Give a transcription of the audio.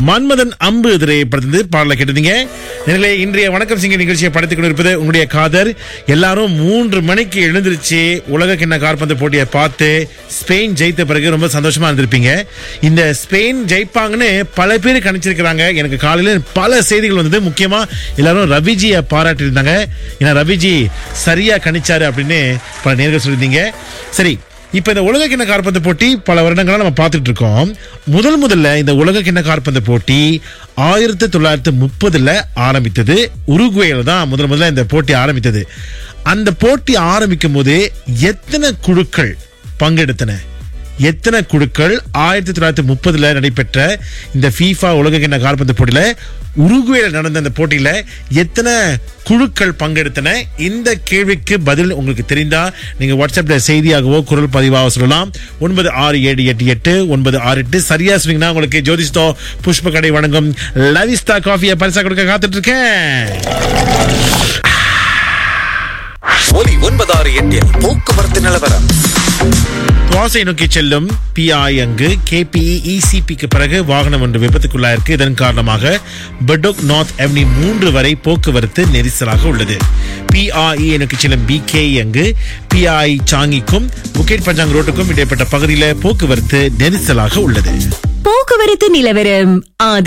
மன்மதன் அம்பு திரைப்படத்திலிருந்து பாடலை கேட்டீங்க நேர்களே இன்றைய வணக்கம் சிங்க நிகழ்ச்சியை படைத்துக் கொண்டிருப்பது உங்களுடைய காதர் எல்லாரும் மூன்று மணிக்கு எழுந்திருச்சு உலக கிண்ண காற்பந்து போட்டியை பார்த்து ஸ்பெயின் ஜெயித்த பிறகு ரொம்ப சந்தோஷமா இருந்திருப்பீங்க இந்த ஸ்பெயின் ஜெயிப்பாங்கன்னு பல பேர் கணிச்சிருக்கிறாங்க எனக்கு காலையில பல செய்திகள் வந்தது முக்கியமா எல்லாரும் ரவிஜியை பாராட்டி இருந்தாங்க ஏன்னா ரவிஜி சரியா கணிச்சாரு அப்படின்னு பல நேர்கள் சொல்லியிருந்தீங்க சரி இப்ப இந்த உலக கிண்ண காற்பந்து போட்டி பல வருடங்களா நம்ம பார்த்துட்டு இருக்கோம் முதல் முதல்ல இந்த உலக கிண்ண காற்பந்து போட்டி ஆயிரத்தி தொள்ளாயிரத்தி முப்பதுல ஆரம்பித்தது உருகுவேல தான் முதல் முதல்ல இந்த போட்டி ஆரம்பித்தது அந்த போட்டி ஆரம்பிக்கும் போது எத்தனை குழுக்கள் பங்கெடுத்தன எத்தனை குழுக்கள் ஆயிரத்தி தொள்ளாயிரத்தி முப்பதுல நடைபெற்ற இந்த ஃபீஃபா உலக கிண்ண கால்பந்து போட்டியில உருகுவேல நடந்த அந்த போட்டியில எத்தனை குழுக்கள் பங்கெடுத்தன இந்த கேள்விக்கு பதில் உங்களுக்கு தெரிந்தா நீங்க வாட்ஸ்அப்ல செய்தியாகவோ குரல் பதிவாக சொல்லலாம் ஒன்பது ஆறு ஏழு எட்டு எட்டு ஒன்பது ஆறு எட்டு சரியா சொன்னீங்கன்னா உங்களுக்கு ஜோதிஸ்தோ புஷ்ப கடை வழங்கும் லவிஸ்தா காஃபியை பரிசா கொடுக்க காத்துட்டு இருக்கேன் ஒலி ஒன்பதாறு எட்டில் போக்குவரத்து நிலவரம் துவாசை நோக்கி செல்லும் பிஐ கேபிஇ இசிபிக்கு பிறகு வாகனம் ஒன்று விபத்துக்குள்ளாயிருக்கு இதன் காரணமாக பெடோக் நார்த் அவென்யூ மூன்று வரை போக்குவரத்து நெரிசலாக உள்ளது பிஐஇ நோக்கி செல்லும் பிகே அங்கு பிஐ சாங்கிக்கும் புக்கெட் பஞ்சாங் ரோட்டுக்கும் இடைப்பட்ட பகுதியில் போக்குவரத்து நெரிசலாக உள்ளது போக்குவரத்து நிலவரம் ஆதரவு